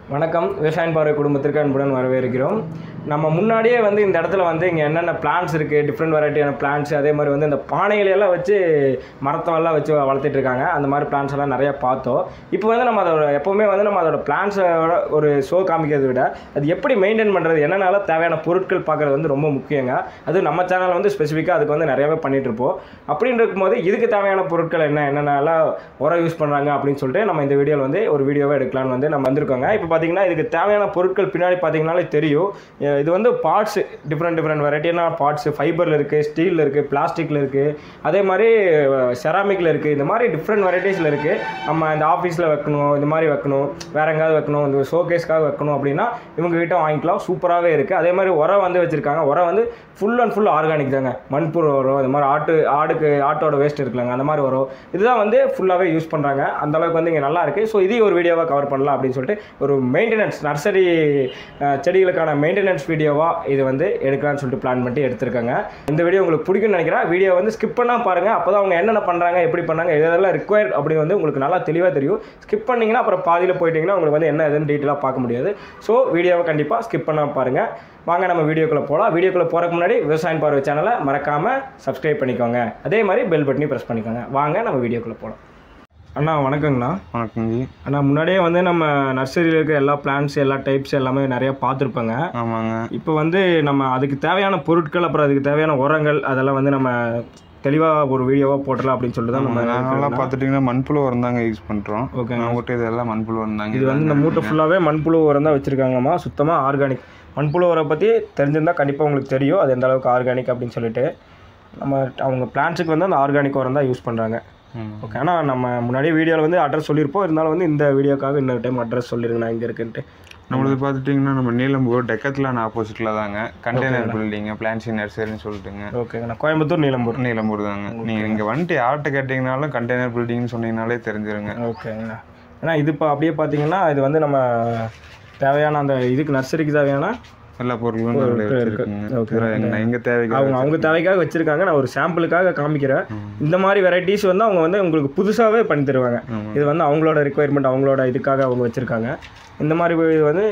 வணக்கம் விவசாயம் பார்வை குடும்பத்திற்கு அன்புடன் வரவேற்கிறோம் நம்ம முன்னாடியே வந்து இந்த இடத்துல வந்து இங்கே என்னென்ன பிளான்ஸ் இருக்குது டிஃப்ரெண்ட் வெரைட்டியான பிளான்ஸ் அதே மாதிரி வந்து இந்த பானைகளெல்லாம் வச்சு மரத்தெல்லாம் வச்சு வளர்த்துட்டு இருக்காங்க அந்த மாதிரி பிளான்ஸ் எல்லாம் நிறைய பார்த்தோம் இப்போ வந்து நம்ம அதோட எப்போவுமே வந்து நம்ம அதோட பிளான்ஸோட ஒரு ஷோ காமிக்கிறதை விட அது எப்படி மெயின்டைன் பண்ணுறது என்னென்னால தேவையான பொருட்கள் பார்க்குறது வந்து ரொம்ப முக்கியங்க அது நம்ம சேனல் வந்து ஸ்பெசிஃபிக்காக அதுக்கு வந்து நிறையவே பண்ணிட்டு இருப்போம் அப்படின்னு இருக்கும்போது இதுக்கு தேவையான பொருட்கள் என்ன என்னென்னலாம் உரம் யூஸ் பண்ணுறாங்க அப்படின்னு சொல்லிட்டு நம்ம இந்த வீடியோவில் வந்து ஒரு வீடியோவை எடுக்கலாம்னு வந்து நம்ம வந்திருக்கோங்க இப்போ பார்த்தீங்கன்னா இதுக்கு தேவையான பொருட்கள் பின்னாடி பார்த்தீங்கன்னாலே தெரியும் அஹ் இது வந்து பார்ட்ஸ் டிஃப்ரெண்ட் டிஃப்ரெண்ட் வெரைட்டியான பார்ட்ஸ் ஃபைபரில் இருக்குது ஸ்டீலில் இருக்குது பிளாஸ்டிக்கில் இருக்குது அதே மாதிரி செராமிக்கில் இருக்குது இந்த மாதிரி டிஃப்ரெண்ட் வெரைட்டிஸில் இருக்குது நம்ம இந்த ஆஃபீஸில் வைக்கணும் இந்த மாதிரி வைக்கணும் வேற எங்கேயாவது வைக்கணும் இந்த ஷோகேஸ்க்காக வைக்கணும் அப்படின்னா இவங்க கிட்ட வாங்கிக்கலாம் சூப்பராகவே இருக்குது அதே மாதிரி உரம் வந்து வச்சுருக்காங்க உரம் வந்து ஃபுல் அண்ட் ஃபுல் ஆர்கானிக் தாங்க மண்புழு உரம் இந்த மாதிரி ஆட்டு ஆடுக்கு ஆட்டோட வேஸ்ட் இருக்குல்லங்க அந்த மாதிரி உரம் இதுதான் வந்து ஃபுல்லாகவே யூஸ் பண்ணுறாங்க அந்த அளவுக்கு வந்து இங்கே நல்லா இருக்குது ஸோ இதையும் ஒரு வீடியோவாக கவர் பண்ணலாம் அப்படின்னு சொல்லிட்டு ஒரு மெயின்டெனன்ஸ் நர்சரி செடிகளுக்கான மெயின்டெனன்ஸ் வீடியோவாக இது வந்து எடுக்கலாம்னு சொல்லிட்டு பிளான் பண்ணி எடுத்திருக்காங்க இந்த வீடியோ உங்களுக்கு பிடிக்கும்னு நினைக்கிறேன் வீடியோ வந்து ஸ்கிப் பண்ணால் பாருங்கள் அப்போ தான் அவங்க என்னென்ன பண்ணுறாங்க எப்படி பண்ணாங்க எதெல்லாம் ரிக்வயர்ட் அப்படின்னு வந்து உங்களுக்கு நல்லா தெளிவாக தெரியும் ஸ்கிப் பண்ணிங்கன்னா அப்புறம் பாதியில் போயிட்டீங்கன்னா உங்களுக்கு வந்து என்ன எதுன்னு டீட்டெயிலாக பார்க்க முடியாது ஸோ வீடியோவை கண்டிப்பாக ஸ்கிப் பண்ணாமல் பாருங்கள் வாங்க நம்ம வீடியோக்குள்ளே போகலாம் வீடியோக்குள்ளே போகிறக்கு முன்னாடி விவசாயம் பார்வை சேனலை மறக்காமல் சப்ஸ்கிரைப் பண்ணிக்கோங்க அதே மாதிரி பெல் பட்டனையும் ப்ரெஸ் பண்ணிக்கோங்க வாங்க நம்ம வீடியோக்குள்ளே போகலாம் அண்ணா வணக்கங்கண்ணா வணக்கங்க அண்ணா முன்னாடியே வந்து நம்ம நர்சரியில் இருக்க எல்லா பிளான்ஸ் எல்லா டைப்ஸ் எல்லாமே நிறைய பார்த்துருப்போங்க ஆமாங்க இப்போ வந்து நம்ம அதுக்கு தேவையான பொருட்கள் அப்புறம் அதுக்கு தேவையான உரங்கள் அதெல்லாம் வந்து நம்ம தெளிவாக ஒரு வீடியோவாக போட்டுடலாம் அப்படின்னு சொல்லிட்டு தான் நம்ம நாங்களாம் பார்த்துட்டிங்கன்னா மண்புழு உரம் தாங்க யூஸ் பண்ணுறோம் ஓகே நம்மகிட்ட இதெல்லாம் மண்புழு உரம் தாங்க இது வந்து இந்த மூட்டை ஃபுல்லாகவே மண்புழு உரம் தான் வச்சுருக்காங்கம்மா சுத்தமாக ஆர்கானிக் மண்புழு உரம் பற்றி தெரிஞ்சிருந்தால் கண்டிப்பாக உங்களுக்கு தெரியும் அது எந்த அளவுக்கு ஆர்கானிக் அப்படின்னு சொல்லிட்டு நம்ம அவங்க பிளான்ஸுக்கு வந்து அந்த ஆர்கானிக் உரம் தான் யூஸ் பண்ணுறாங்க ம். ஓகே ஆனால் நம்ம முன்னாடியே வீடியோவில் வந்து அட்ரஸ் சொல்லியிருப்போம் இருந்தாலும் வந்து இந்த வீடியோக்காக இன்னொரு டைம் அட்ரஸ் சொல்லிருங்க நான் இங்கே இருக்குன்ட்டு நம்மளது பார்த்துட்டிங்கன்னா நம்ம நீலம்பூர் டெக்கத்லான் ஆப்போசிட்டில் தாங்க கண்டெய்னர் பில்டிங் பிளான்சி நர்சரின்னு சொல்லிட்டுங்க ஓகேங்கண்ணா கோயம்புத்தூர் நீலம்பூர் நீலம்பூர் தாங்க நீங்கள் இங்கே வந்துட்டு யார்கிட்ட கேட்டிங்கனாலும் கண்டெய்னர் பில்டிங்னு சொன்னீங்கனாலே தெரிஞ்சிருங்க ஓகேங்கண்ணா ஏன்னா இது இப்போ அப்படியே பார்த்தீங்கன்னா இது வந்து நம்ம தேவையான அந்த இதுக்கு நர்சரிக்கு தேவையான எல்லா பொருளும் நம்மளே வச்சிருக்குங்க ஓகே. இதெல்லாம் எங்க எங்க தேவைக்கு அவங்க அவங்க தேவைக்காக வச்சுருக்காங்க நான் ஒரு சாம்பிளுக்காக காமிக்கிறேன் இந்த மாதிரி வெரைட்டிஸ் வந்து அவங்க வந்து உங்களுக்கு புதுசாகவே பண்ணி தருவாங்க ஆமாம். இது வந்து அவங்களோட ரெக்குயர்மெண்ட் அவங்களோட இதுக்காக அவங்க வச்சுருக்காங்க இந்த மாதிரி இது வந்து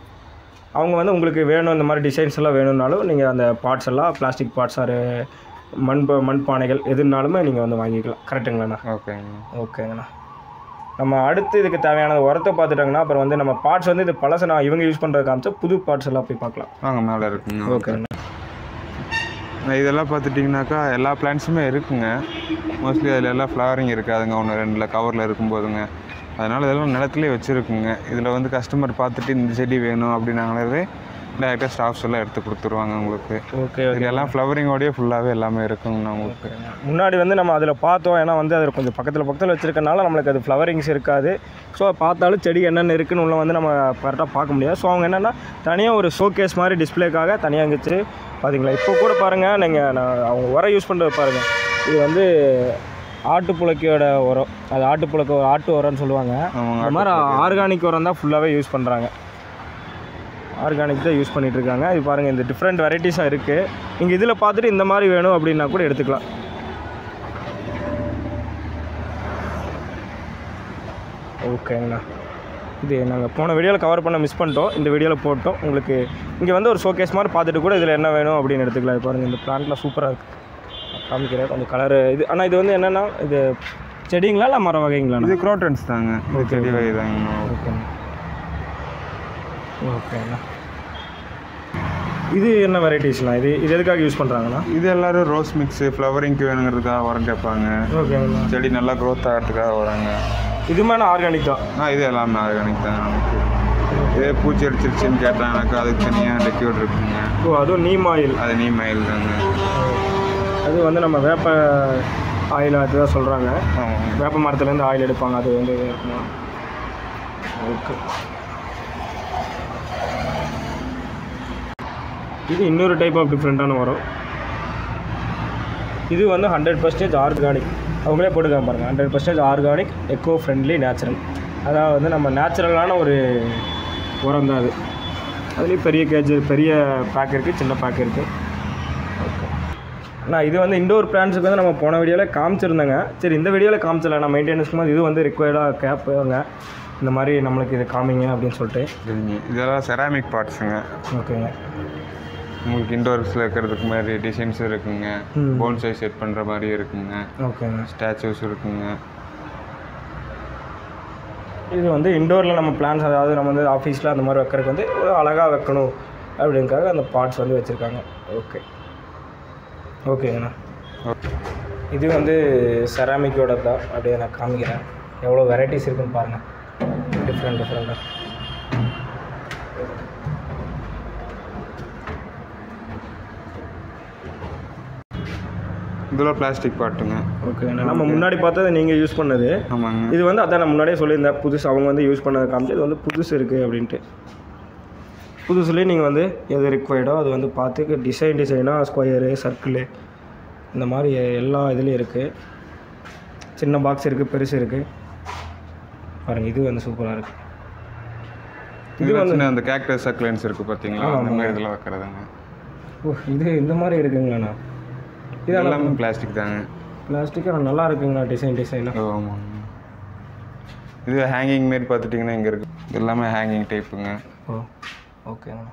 அவங்க வந்து உங்களுக்கு வேணும் இந்த மாதிரி டிசைன்ஸ் எல்லாம் வேணும்னாலும் நீங்கள் அந்த பார்ட்ஸ் எல்லாம் பிளாஸ்டிக் பார்ட்ஸ் ஆறு மண் ப- மண் பானைகள் எதுனாலுமே நீங்கள் வந்து வாங்கிக்கலாம் கரெக்டுங்களாண்ணா ஓகேங்க ஓகேங்கண்ணா நம்ம அடுத்து இதுக்கு தேவையான உரத்தை பார்த்துட்டாங்கன்னா அப்புறம் வந்து நம்ம பார்ட்ஸ் வந்து இது பழசு நான் இவங்க யூஸ் பண்ணுறது காமிச்சா புது பார்ட்ஸ் எல்லாம் போய் பார்க்கலாம் வாங்க மேலே இருக்குங்க ஓகேங்கண்ணா நான் இதெல்லாம் பார்த்துட்டிங்கனாக்கா எல்லா பிளான்ஸுமே இருக்குங்க மோஸ்ட்லி அதில் எல்லாம் ஃப்ளவரிங் இருக்காதுங்க ஒன்று ரெண்டில் கவரில் இருக்கும்போதுங்க அதனால் இதெல்லாம் நிலத்துலேயே வச்சுருக்குங்க இதில் வந்து கஸ்டமர் பார்த்துட்டு இந்த செடி வேணும் அப்படின்னாங்களே டேரெக்டாக ஸ்டாஃப்ஸ் எல்லாம் எடுத்து கொடுத்துருவாங்க உங்களுக்கு ஓகே இதில் எல்லாம் ஃப்ளவரிங்கோடய ஃபுல்லாகவே எல்லாமே இருக்குங்கண்ணா உங்களுக்கு முன்னாடி வந்து நம்ம அதில் பார்த்தோம் ஏன்னா வந்து அது கொஞ்சம் பக்கத்தில் பக்கத்தில் வச்சிருக்கனால நம்மளுக்கு அது ஃப்ளவரிங்ஸ் இருக்காது ஸோ பார்த்தாலும் செடி என்னென்ன இருக்குன்னு உள்ள வந்து நம்ம கரெக்டாக பார்க்க முடியாது ஸோ அவங்க என்னென்னா தனியாக ஒரு ஷோகேஸ் மாதிரி டிஸ்ப்ளேக்காக தனியாக இருந்துச்சு பார்த்தீங்களா இப்போ கூட பாருங்கள் நீங்கள் நான் அவங்க உரம் யூஸ் பண்ணுறது பாருங்கள் இது வந்து ஆட்டுப்புழக்கையோட உரம் அது ஆட்டுப்புழக்க ஆட்டு உரம்னு சொல்லுவாங்க ஆமாங்க இந்த மாதிரி ஆர்கானிக் உரம் தான் ஃபுல்லாகவே யூஸ் பண்ணுறாங்க ஆர்கானிக் தான் யூஸ் பண்ணிட்டு இருக்காங்க இது பாருங்கள் இந்த டிஃப்ரெண்ட் வெரைட்டிஸாக இருக்குது நீங்கள் இதில் பார்த்துட்டு இந்த மாதிரி வேணும் அப்படின்னா கூட எடுத்துக்கலாம் ஓகேங்கண்ணா இது நாங்கள் போன வீடியோவில் கவர் பண்ண மிஸ் பண்ணிட்டோம் இந்த வீடியோவில் போட்டோம் உங்களுக்கு இங்கே வந்து ஒரு ஷோகேஸ் மாதிரி பார்த்துட்டு கூட இதில் என்ன வேணும் அப்படின்னு எடுத்துக்கலாம் இது பாருங்கள் இந்த பிளான்ட்லாம் சூப்பராக இருக்குது காமிக்கிறேன் கொஞ்சம் கலரு இது ஆனால் இது வந்து என்னென்னா இது செடிங்களா இல்லை மரம் வகைங்களாண்ணா இது குரோட்டன்ஸ் தாங்க இது செடி வகை தாங்கண்ணா ஓகேங்க ஓகேண்ணா இது என்ன வெரைட்டிஸ்லாம் இது இது எதுக்காக யூஸ் பண்ணுறாங்கண்ணா இது எல்லாரும் ரோஸ் மிக்ஸு ஃப்ளவரிங்க்கு வேணுங்கிறதுக்காக உரம் கேட்பாங்க ஓகேங்கண்ணா செடி நல்லா க்ரோத் ஆகிறதுக்காக வராங்க இது மேலே ஆர்கானிக் தான் ஆ இது எல்லாமே ஆர்கானிக் தான் நமக்கு இதே பூச்சி அடிச்சிருச்சுன்னு கேட்டாங்கனாக்கா அதுக்கு தனியாக லிக்யூட் இருக்குங்க ஓ அதுவும் நீம் ஆயில் அது நீ மயில் தாங்க அது வந்து நம்ம வேப்ப ஆயில் அதுதான் சொல்கிறாங்க ஆமாங்க வேப்ப மரத்துலேருந்து ஆயில் எடுப்பாங்க அது வந்து இருக்கணும் ஓகே இது இன்னொரு டைப் ஆஃப் டிஃப்ரெண்ட்டான உரம் இது வந்து ஹண்ட்ரட் பர்சன்டேஜ் ஆர்கானிக் அவங்களே போட்டுக்காம பாருங்கள் hundred percentage organic eco friendly natural அதாவது வந்து நம்ம நேச்சுரலான ஒரு உரம் தான் அது அதுலேயும் பெரிய கேஜ் பெரிய பேக் இருக்குது சின்ன பேக் இருக்குது ஓகே நான் இது வந்து இண்டோர் பிளான்ஸுக்கு வந்து நம்ம போன வீடியோவில் காமிச்சிருந்தேங்க சரி இந்த வீடியோவில் காமிச்சல நான் மெயின்டெனன்ஸ்க்கு போது இது வந்து ரிக்வயர்டாக கேட்பாங்க இந்த மாதிரி நம்மளுக்கு இது காமிங்க அப்படின்னு சொல்லிட்டு சரிங்க இதெல்லாம் செராமிக் பார்ட்ஸுங்க ஓகேங்க உங்களுக்கு இண்டோர்ஸில் இருக்கிறதுக்கு மாதிரி டிசைன்ஸ் இருக்குங்க ம். போன் சைஸ் செட் பண்ணுற மாதிரி இருக்குங்க ஓகேங்க ஸ்டாச்சூஸ் இருக்குங்க இது வந்து இண்டோரில் நம்ம பிளான்ஸ் அதாவது நம்ம வந்து ஆஃபீஸில் அந்த மாதிரி வைக்கிறதுக்கு வந்து ஒரு அழகாக வைக்கணும் அப்படின்றக்காக அந்த பார்ட்ஸ் வந்து வச்சுருக்காங்க ஓகே ஓகேங்கண்ணா ஓகே இது வந்து செராமிக்கோட தான் அப்படியே நான் காமிக்கிறேன் எவ்வளோ வெரைட்டிஸ் இருக்குன்னு பாருங்கள் டிஃப்ரெண்ட் டிஃப்ரெண்ட்டாக இதெல்லாம் பிளாஸ்டிக் பார்ட்டுங்க ஓகேங்கண்ணா நம்ம முன்னாடி பார்த்தது நீங்கள் யூஸ் பண்ணது ஆமாங்க இது வந்து அதான் நான் முன்னாடியே சொல்லியிருந்தேன் புதுசு அவங்க வந்து யூஸ் பண்ணதை காமிச்சு இது வந்து புதுசு இருக்குது அப்படின்ட்டு புதுசுலேயே நீங்கள் வந்து எது ரிக்வயர்டோ அது வந்து பார்த்து டிசைன் டிசைனாக ஸ்கொயரு சர்க்கிளு இந்த மாதிரி எல்லா இதுலேயும் இருக்குது சின்ன பாக்ஸ் இருக்குது பெருசு இருக்குது பாருங்கள் இது வந்து சூப்பராக இருக்குது இது வந்து அந்த கேக்டஸ் சக்லன்ஸ் இருக்கு பார்த்தீங்களா அந்த மாதிரி இதெல்லாம் வைக்கிறதுங்க ஓ இது இந்த மாதிரி இருக்குங்களாண்ணா இது எல்லாமே பிளாஸ்டிக் தாங்க பிளாஸ்டிக் ஆனால் நல்லா இருக்குங்கண்ணா டிசைன் டிசைனாக ஓ, ஆமாங்க இது ஹேங்கிங் மாரி பார்த்துட்டிங்கன்னா இங்கே இருக்கு இது எல்லாமே ஹேங்கிங் டைப்புங்க ஓ ஓகேங்கண்ணா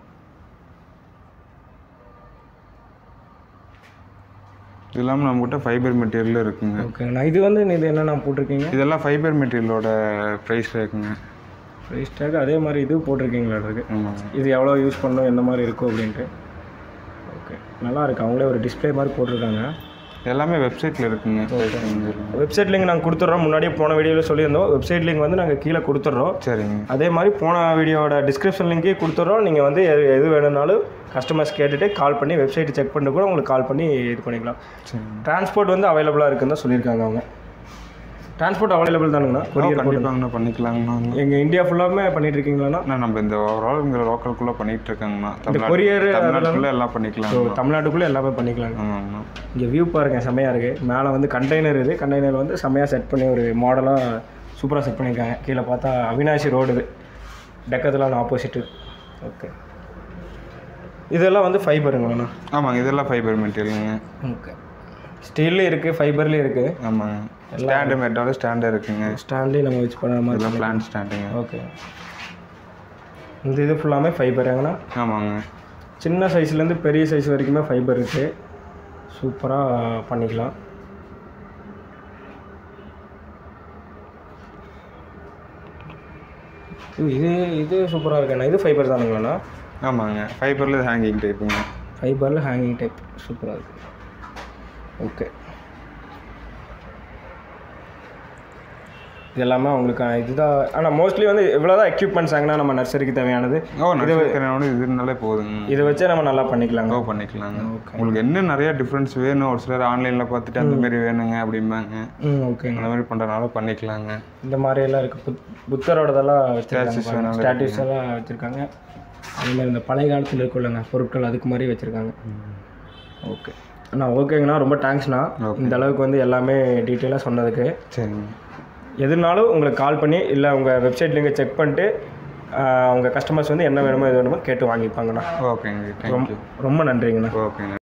இது இல்லாமல் நம்மகிட்ட ஃபைபர் மெட்டீரியலும் இருக்குங்க ஓகேங்கண்ணா இது வந்து இது என்னென்ன போட்டிருக்கீங்க இதெல்லாம் ஃபைபர் மெட்டீரியலோட ப்ரைஸ் இருக்குங்க ப்ரைஸ் டேக் அதே மாதிரி இது போட்டிருக்கீங்களா இருக்கு ஆமாங்க இது எவ்வளோ யூஸ் பண்ணணும் எந்த மாதிரி இருக்கும் அப்படின்ட்டு ஓகே நல்லா இருக்கு அவங்களே ஒரு டிஸ்ப்ளே மாதிரி போட்டிருக்காங்க எல்லாமே வெப்சைட்டில் இருக்குங்க வெப்சைட் லிங்க் நாங்கள் கொடுத்துட்றோம் முன்னாடியே போன வீடியோவில் சொல்லியிருந்தோம் வெப்சைட் லிங்க் வந்து நாங்கள் கீழே கொடுத்துட்றோம் சரிங்க அதே மாதிரி போன வீடியோட டிஸ்கிரிப்ஷன் லிங்கே கொடுத்துட்றோம் நீங்கள் வந்து எது எது வேணும்னாலும் கஸ்டமர்ஸ் கேட்டுட்டு கால் பண்ணி வெப்சைட் செக் பண்ணிட்டு கூட உங்களுக்கு கால் பண்ணி இது பண்ணிக்கலாம் சரிங்க டிரான்ஸ்போர்ட் வந்து அவைலபிளாக இருக்குன்னு தான் சொல்லியிருக்காங்க அவங்க டிரான்ஸ்போர்ட் அவைலபிள் தானுங்கண்ணா கொரியர் கண்டிப்பாங்கண்ணா பண்ணிக்கலாங்கண்ணா எங்கள் இந்தியா ஃபுல்லாமே பண்ணிட்டு இருக்கீங்களாண்ணா அண்ணா, நம்ம இந்த ஓவரால் இங்கே லோக்கலுக்குள்ளே பண்ணிகிட்டு இருக்காங்கண்ணா courier தமிழ்நாட்டுக்குள்ளே எல்லாம் பண்ணிக்கலாம் ஸோ தமிழ்நாட்டுக்குள்ளே எல்லாமே பண்ணிக்கலாங்க ஆமாங்கண்ணா இங்கே வியூ பாருங்க செம்மையாக இருக்குது மேலே வந்து கண்டெய்னர் இது கண்டெய்னர் வந்து செம்மையாக செட் பண்ணி ஒரு மாடலாக சூப்பராக செட் பண்ணியிருக்காங்க கீழே பார்த்தா அவினாசி ரோடு இது டெக்கத்தில் ஆப்போசிட்டு ஓகே இதெல்லாம் வந்து ஃபைபருங்களாண்ணா ஆமாங்க இதெல்லாம் ஃபைபர் மெட்டீரியலுங்க ஓகே ஸ்டீல்லையும் இருக்குது ஃபைபர்லேயும் இருக்குது ஆமாங்க ஸ்டாண்டு மெட்டாலும் ஸ்டாண்டு இருக்குங்க ஸ்டாண்ட்லேயும் நம்ம வச்சு பண்ணுற மாதிரி இதெல்லாம் பிளான் ஸ்டாண்டுங்க ஓகே இந்த இது ஃபுல்லாமே ஃபைபருங்கண்ணா ஆமாங்க சின்ன சைஸ்லேருந்து பெரிய சைஸ் வரைக்குமே ஃபைபர் இருக்குது சூப்பராக பண்ணிக்கலாம் இது இது இது சூப்பராக இருக்குண்ணா இது ஃபைபர் தானுங்களாண்ணா ஆமாங்க ஃபைபரில் ஹேங்கிங் டைப்புங்க ஃபைபரில் ஹேங்கிங் டைப் சூப்பராக இருக்குது ஓகே இது எல்லாமே அவங்களுக்கு இதுதான் ஆனால் மோஸ்ட்லி வந்து இவ்வளோ தான் எக்யூப்மெண்ட்ஸ் ஆகுனா நம்ம நர்சரிக்கு தேவையானது ஓ நடிக்கிறனோட இதுனாலே போதுங்க இதை வச்சே நம்ம நல்லா பண்ணிக்கலாங்க ஓ பண்ணிக்கலாங்க உங்களுக்கு என்ன நிறைய டிஃப்ரென்ஸ் வேணும் ஒரு சிலர் ஆன்லைனில் பார்த்துட்டு அந்த மாதிரி வேணுங்க அப்படிம்பாங்க ம் ஓகேங்க அந்த மாதிரி பண்ணுறதுனால பண்ணிக்கலாங்க இந்த மாதிரி எல்லாம் இருக்குது புத் புத்தரோடதெல்லாம் Statues வச்சுருக்காங்க வேணாலும் ஸ்டாட்டியூஸ் எல்லாம் வச்சுருக்காங்க அதே மாதிரி இந்த பழைய காலத்தில் இருக்குல்லங்க பொருட்கள் அதுக்கு மாதிரி வச்சுருக்காங்க ஓகே அண்ணா ஓகேங்கண்ணா ரொம்ப தேங்க்ஸ்ண்ணா இந்த அளவுக்கு வந்து எல்லாமே டீட்டெயிலாக சொன்னதுக்கு சரிங்க எதுனாலும் உங்களுக்கு கால் பண்ணி இல்லை உங்கள் வெப்சைட் லிங்கை செக் பண்ணிட்டு ஆஹ், உங்கள் கஸ்டமர்ஸ் வந்து என்ன வேணுமோ எது வேணுமோ கேட்டு வாங்கிப்பாங்கண்ணா ஓகேங்க தேங்க்யூ ரொம்ப நன்றிங்கண்ணா ஓகேங்க